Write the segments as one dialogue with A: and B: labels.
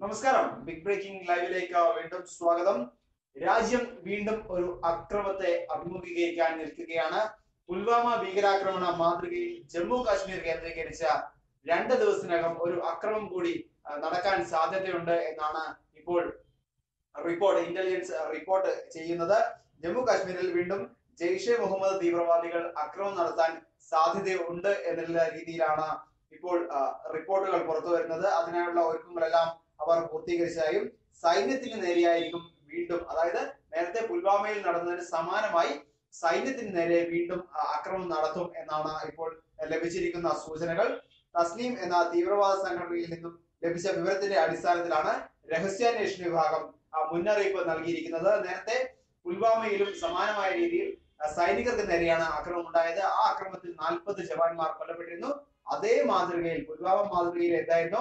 A: നമസ്കാരം big breaking ലൈവിലേക്ക് വീണ്ടും സ്വാഗതം രാജ്യം വീണ്ടും ഒരു അക്രമത്തെ അഭിമുഖീകരിക്കാൻ നിൽക്കുകയാണ് പുൽവാമ ഭീകരാക്രമണ മാതൃകയിൽ ജമ്മു കാശ്മീർ കേന്ദ്രീകരിച്ച രണ്ട് ദിവസത്തിനകം ഒരു അക്രമം കൂടി ആ, നടക്കാൻ സാധ്യതയുണ്ട് എന്നാണ് ഇപ്പോൾ റിപ്പോർട്ട് ഇന്റലിജൻസ് റിപ്പോർട്ട് ചെയ്യുന്നത് ജമ്മു കാശ്മീരിൽ വീണ്ടും ജെയ്ഷെ മുഹമ്മദ് തീവ്രവാദികൾ അക്രമം നടത്താൻ സാധ്യതയുണ്ട് എന്നുള്ള രീതിയിലാണ് ഇപ്പോൾ ആ, റിപ്പോർട്ടുകൾ പുറത്തു വരുന്നത് അതിനായുള്ള ഒരുക്കങ്ങളെല്ലാം അവർ പൂർത്തീകരിച്ചതായും സൈന്യത്തിന് നേരെയായിരിക്കും വീണ്ടും അതായത് നേരത്തെ പുൽവാമയിൽ നടന്നതിന് സമാനമായി സൈന്യത്തിന് നേരെ വീണ്ടും ആ, ആക്രമണം നടത്തും എന്നാണ് ഇപ്പോൾ ലഭിച്ചിരിക്കുന്ന സൂചനകൾ തസ്ലീം എന്ന തീവ്രവാദ സംഘടനയിൽ നിന്നും ലഭിച്ച വിവരത്തിന്റെ അടിസ്ഥാനത്തിലാണ് രഹസ്യാന്വേഷണ വിഭാഗം ആ, മുന്നറിയിപ്പ് നൽകിയിരിക്കുന്നത് നേരത്തെ പുൽവാമയിലും സമാനമായ രീതിയിൽ ആ, സൈനികർക്ക് നേരെയാണ് ആക്രമണം ഉണ്ടായത് ആ ആക്രമണത്തിൽ നാൽപ്പത് ജവാന്മാർ കൊല്ലപ്പെട്ടിരുന്നു അതേ മാതൃകയിൽ പുൽവാമ മാതൃകയിൽ എന്തായിരുന്നോ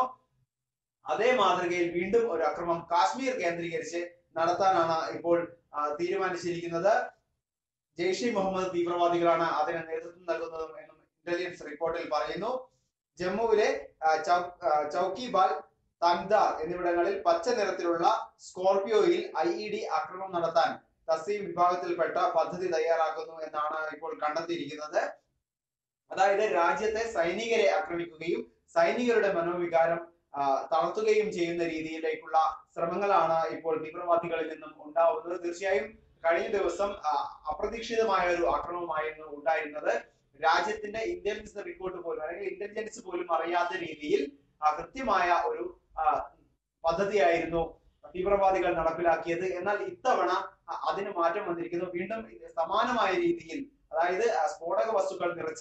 A: അതേ മാതൃകയിൽ വീണ്ടും ഒരു അക്രമം കാശ്മീർ കേന്ദ്രീകരിച്ച് നടത്താനാണ് ഇപ്പോൾ ആ, തീരുമാനിച്ചിരിക്കുന്നത് ജെയ്ഷെ മുഹമ്മദ് തീവ്രവാദികളാണ് അതിന് നേതൃത്വം നൽകുന്നതും എന്നും ഇന്റലിജൻസ് റിപ്പോർട്ടിൽ പറയുന്നു ജമ്മുവിലെ ആ, ചൗ- ആ, ചൗക്കിബാൽ തങ്ദാർ എന്നിവിടങ്ങളിൽ പച്ച നിറത്തിലുള്ള സ്കോർപിയോയിൽ ഐ ഇ ഡി ആക്രമണം നടത്താൻ തസീം വിഭാഗത്തിൽപ്പെട്ട പദ്ധതി തയ്യാറാക്കുന്നു എന്നാണ് ഇപ്പോൾ കണ്ടെത്തിയിരിക്കുന്നത് അതായത് രാജ്യത്തെ സൈനികരെ ആക്രമിക്കുകയും സൈനികരുടെ മനോവികാരം ആ, തളർത്തുകയും ചെയ്യുന്ന രീതിയിലേക്കുള്ള ശ്രമങ്ങളാണ് ഇപ്പോൾ തീവ്രവാദികളിൽ നിന്നും ഉണ്ടാവുന്നത് തീർച്ചയായും കഴിഞ്ഞ ദിവസം ആ, അപ്രതീക്ഷിതമായ ഒരു ആക്രമണമായിരുന്നു ഉണ്ടായിരുന്നത് രാജ്യത്തിന്റെ ഇന്റലിജൻസ് റിപ്പോർട്ട് പോലും അല്ലെങ്കിൽ ഇന്റലിജൻസ് പോലും അറിയാത്ത രീതിയിൽ ആ, കൃത്യമായ ഒരു ആ, പദ്ധതിയായിരുന്നു തീവ്രവാദികൾ നടപ്പിലാക്കിയത് എന്നാൽ ഇത്തവണ അ- അതിന് മാറ്റം വന്നിരിക്കുന്നു വീണ്ടും ഇത് സമാനമായ രീതിയിൽ അതായത് ആ, സ്ഫോടക വസ്തുക്കൾ നിറച്ച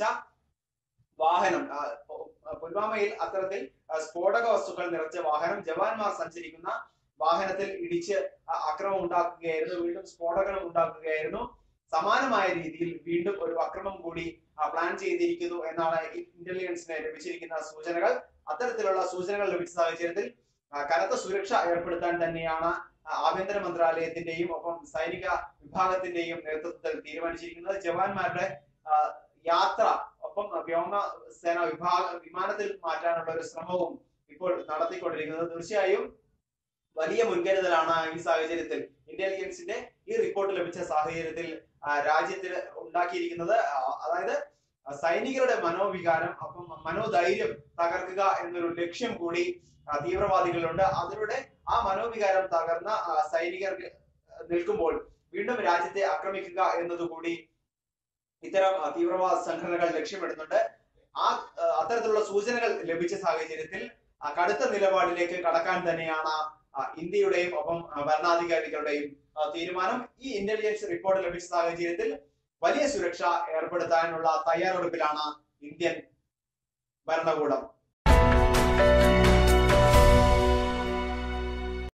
A: വാഹനം ആ, പു- പുൽവാമയിൽ അത്തരത്തിൽ ആ, സ്ഫോടക വസ്തുക്കൾ നിറച്ച വാഹനം ജവാന്മാർ സഞ്ചരിക്കുന്ന വാഹനത്തിൽ ഇടിച്ച് ആ- അക്രമം ഉണ്ടാക്കുകയായിരുന്നു വീണ്ടും സ്ഫോടനം ഉണ്ടാക്കുകയായിരുന്നു സമാനമായ രീതിയിൽ വീണ്ടും ഒരു അക്രമം കൂടി ആ, പ്ലാൻ ചെയ്തിരിക്കുന്നു എന്നാണ് ഇന്റലിജൻസിന് ലഭിച്ചിരിക്കുന്ന സൂചനകൾ അത്തരത്തിലുള്ള സൂചനകൾ ലഭിച്ച സാഹചര്യത്തിൽ ആ, കനത്ത സുരക്ഷ ഏർപ്പെടുത്താൻ തന്നെയാണ് ആ, ആഭ്യന്തര മന്ത്രാലയത്തിന്റെയും ഒപ്പം സൈനിക വിഭാഗത്തിന്റെയും നേതൃത്വത്തിൽ തീരുമാനിച്ചിരിക്കുന്നത് ജവാന്മാരുടെ ആ, യാത്ര ഒപ്പം വ്യോമസേന വിഭാഗ വിമാനത്തിൽ മാറ്റാനുള്ള ഒരു ശ്രമവും ഇപ്പോൾ നടത്തിക്കൊണ്ടിരിക്കുന്നത് തീർച്ചയായും വലിയ മുൻകരുതലാണ് ഈ സാഹചര്യത്തിൽ ഇന്റലിജൻസിന്റെ ഈ റിപ്പോർട്ട് ലഭിച്ച സാഹചര്യത്തിൽ ആ, രാജ്യത്തിന് ഉണ്ടാക്കിയിരിക്കുന്നത് ആ, അതായത് ആ, സൈനികരുടെ മനോവികാരം അപ്പം മനോധൈര്യം തകർക്കുക എന്നൊരു ലക്ഷ്യം കൂടി ആ, തീവ്രവാദികളുണ്ട് അതിലൂടെ ആ മനോവികാരം തകർന്ന ആ, സൈനികർക്ക് നിൽക്കുമ്പോൾ വീണ്ടും രാജ്യത്തെ ആക്രമിക്കുക എന്നതുകൂടി ഇത്തരം ആ, തീവ്രവാദ സംഘടനകൾ ലക്ഷ്യമിടുന്നുണ്ട് ആ ആ, അത്തരത്തിലുള്ള സൂചനകൾ ലഭിച്ച സാഹചര്യത്തിൽ ആ, കടുത്ത നിലപാടിലേക്ക് കടക്കാൻ തന്നെയാണ് ആ, ഇന്ത്യയുടെയും ഒപ്പം ആ, ഭരണാധികാരികളുടെയും ആ, തീരുമാനം ഈ ഇന്റലിജൻസ് റിപ്പോർട്ട് ലഭിച്ച സാഹചര്യത്തിൽ വലിയ സുരക്ഷ ഏർപ്പെടുത്താനുള്ള തയ്യാറെടുപ്പിലാണ് ഇന്ത്യൻ ഭരണകൂടം